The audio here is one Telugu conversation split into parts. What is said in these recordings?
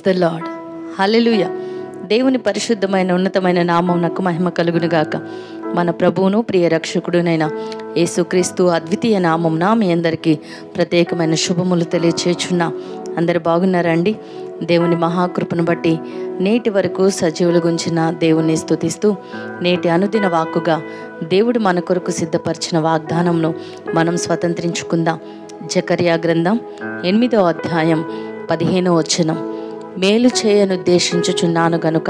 ద లాడ్ హల్లెలూయ దేవుని పరిశుద్ధమైన ఉన్నతమైన నామం నాకు మహిమ కలుగును గాక మన ప్రభువును ప్రియ రక్షకుడునైన యేసుక్రీస్తు అద్వితీయ నామంన మీ అందరికీ ప్రత్యేకమైన శుభములు తెలియచేచున్నా అందరు బాగున్నారండి దేవుని మహాకృపను బట్టి నేటి వరకు సజీవులు గుంచిన దేవుని స్తుతిస్తూ నేటి అనుదిన వాక్కుగా దేవుడు మన కొరకు సిద్ధపరిచిన వాగ్దానంను మనం స్వతంత్రించుకుందాం జకర్యా గ్రంథం ఎనిమిదో అధ్యాయం పదిహేనో వచనం మేలు చేయనుద్దేశించుచున్నాను గనుక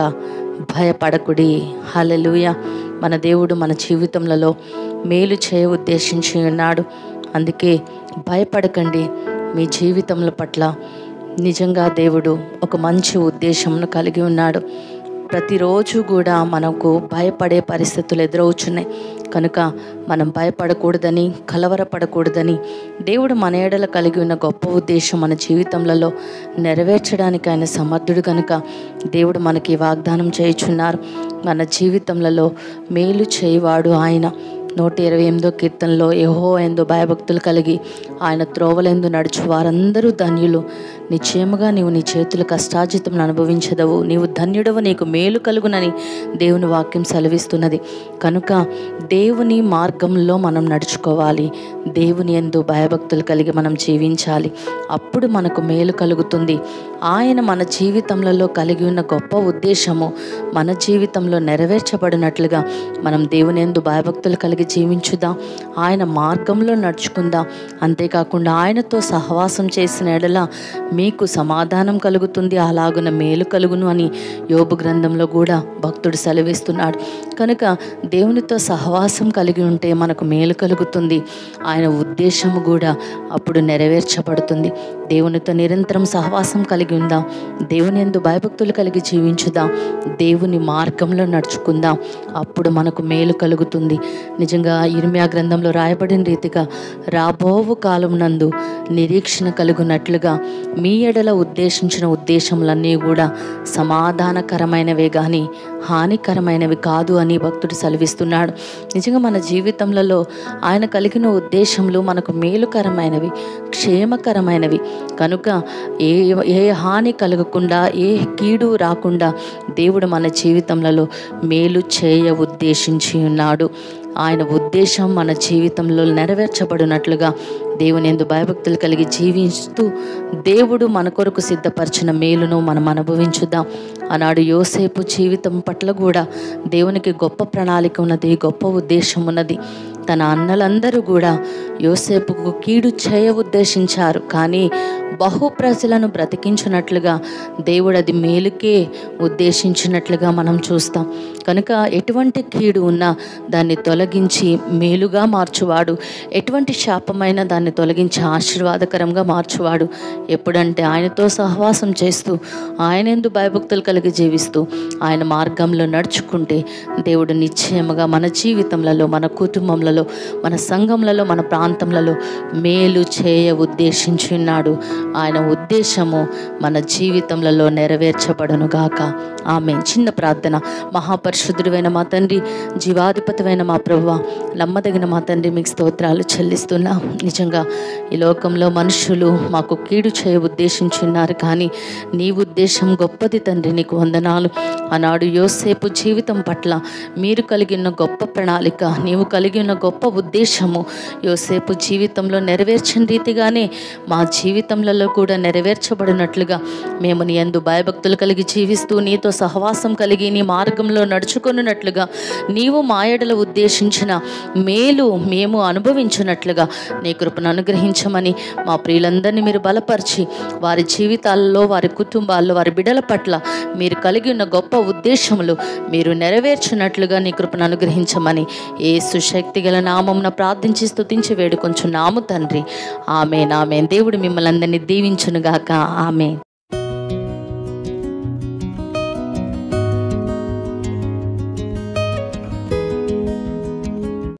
భయపడకుడి హల్లెలూయ మన దేవుడు మన జీవితంలో మేలు చేయ ఉద్దేశించి ఉన్నాడు అందుకే భయపడకండి మీ జీవితముల పట్ల నిజంగా దేవుడు ఒక మంచి ఉద్దేశంను కలిగి ఉన్నాడు ప్రతిరోజు కూడా మనకు భయపడే పరిస్థితులు ఎదురవుచున్నాయి కనుక మనం భయపడకూడదని కలవరపడకూడదని దేవుడు మన ఏడల కలిగి ఉన్న గొప్ప ఉద్దేశం మన జీవితంలో నెరవేర్చడానికి ఆయన సమర్థుడు కనుక దేవుడు మనకి వాగ్దానం చేయుచున్నారు మన జీవితంలో మేలు చేయవాడు ఆయన నూట ఇరవై ఎనిమిదో కీర్తనలో యహో ఎందు భయభక్తులు కలిగి ఆయన త్రోవలెందు నడుచు వారందరూ ధన్యులు నిశ్చయముగా నీవు నీ చేతుల కష్టాజితం అనుభవించదవు నీవు ధన్యుడవు నీకు మేలు కలుగునని దేవుని వాక్యం సెలవిస్తున్నది కనుక దేవుని మార్గంలో మనం నడుచుకోవాలి దేవుని ఎందు భయభక్తులు కలిగి మనం జీవించాలి అప్పుడు మనకు మేలు కలుగుతుంది ఆయన మన జీవితంలో కలిగి ఉన్న గొప్ప ఉద్దేశము మన జీవితంలో నెరవేర్చబడినట్లుగా మనం దేవుని ఎందు భయభక్తులు కలిగి జీవించుదాం ఆయన మార్గంలో నడుచుకుందాం అంతేకాకుండా ఆయనతో సహవాసం చేసిన ఎడల మీకు సమాధానం కలుగుతుంది అలాగున మేలు కలుగును అని యోబు గ్రంథంలో కూడా భక్తుడు సెలవిస్తున్నాడు కనుక దేవునితో సహవాసం కలిగి ఉంటే మనకు మేలు కలుగుతుంది ఆయన ఉద్దేశము కూడా అప్పుడు నెరవేర్చబడుతుంది దేవునితో నిరంతరం సహవాసం కలిగి ఉందాం దేవుని ఎందు భయభక్తులు కలిగి జీవించుదాం దేవుని మార్గంలో నడుచుకుందాం అప్పుడు మనకు మేలు కలుగుతుంది నిజంగా ఇర్మియా గ్రంథంలో రాయబడిన రీతిగా రాబోవు కాలం నందు నిరీక్షణ కలుగునట్లుగా మీ ఎడల ఉద్దేశించిన ఉద్దేశములన్నీ కూడా సమాధానకరమైనవే కానీ హానికరమైనవి కాదు అని భక్తుడు సెలవిస్తున్నాడు నిజంగా మన జీవితంలో ఆయన కలిగిన ఉద్దేశములు మనకు మేలుకరమైనవి క్షేమకరమైనవి కనుక ఏ ఏ హాని కలగకుండా ఏ కీడు రాకుండా దేవుడు మన జీవితంలో మేలు చేయ ఉద్దేశించి ఉన్నాడు ఆయన ఉద్దేశం మన జీవితంలో నెరవేర్చబడినట్లుగా దేవుని ఎందు భయభక్తులు కలిగి జీవిస్తూ దేవుడు మన కొరకు సిద్ధపరిచిన మేలును మనం అనుభవించుదాం ఆనాడు యోసేపు జీవితం పట్ల కూడా దేవునికి గొప్ప ప్రణాళిక ఉన్నది గొప్ప ఉద్దేశం ఉన్నది తన అన్నలందరూ కూడా యోసేపుకు కీడు చేయ ఉద్దేశించారు కానీ బహు ప్రజలను బ్రతికించినట్లుగా దేవుడు అది మేలుకే ఉద్దేశించినట్లుగా మనం చూస్తాం కనుక ఎటువంటి కీడు ఉన్నా దాన్ని తొలగించి మేలుగా మార్చువాడు ఎటువంటి శాపమైన దాన్ని తొలగించి ఆశీర్వాదకరంగా మార్చువాడు ఎప్పుడంటే ఆయనతో సహవాసం చేస్తూ ఆయన ఎందు భయభక్తులు కలిగి జీవిస్తూ ఆయన మార్గంలో నడుచుకుంటే దేవుడు నిశ్చయముగా మన జీవితంలో మన కుటుంబంలో మన సంఘంలో మన ప్రాంతంలో మేలు చేయ ఉద్దేశించి ఉన్నాడు ఆయన ఉద్దేశము మన జీవితంలో నెరవేర్చబడును గాక ఆమె చిన్న ప్రార్థన మహాపరిశుద్ధుడైన మా తండ్రి జీవాధిపతివైన మా ప్రభు నమ్మదగిన మా తండ్రి మీకు స్తోత్రాలు చెల్లిస్తున్నా నిజంగా ఈ లోకంలో మనుషులు మాకు కీడు చేయ ఉద్దేశించున్నారు కానీ నీ ఉద్దేశం గొప్పది తండ్రి నీకు వందనాలు ఆనాడు యోసేపు జీవితం పట్ల మీరు కలిగిన గొప్ప ప్రణాళిక నీవు కలిగి ఉన్న గొప్ప ఉద్దేశము యోసేపు జీవితంలో నెరవేర్చిన రీతిగానే మా జీవితంలో కూడా నెరవేర్చబడినట్లుగా మేము నీ అందు భయభక్తులు కలిగి జీవిస్తూ నీతో సహవాసం కలిగి నీ మార్గంలో నడుచుకున్నట్లుగా నీవు మాయడల ఉద్దేశించిన మేలు మేము అనుభవించినట్లుగా నీ కృపను అనుగ్రహించమని మా ప్రియులందరినీ మీరు బలపరిచి వారి జీవితాల్లో వారి కుటుంబాల్లో వారి బిడల పట్ల మీరు కలిగి ఉన్న గొప్ప ఉద్దేశములు మీరు నెరవేర్చినట్లుగా నీ కృపను అనుగ్రహించమని ఏ సుశక్తి గల నామంన ప్రార్థించి స్తుతించి వేడుకొంచున్నాము తండ్రి ఆమె నామే దేవుడు మిమ్మల్ని అందరినీ దీవించునుగాక ఆమె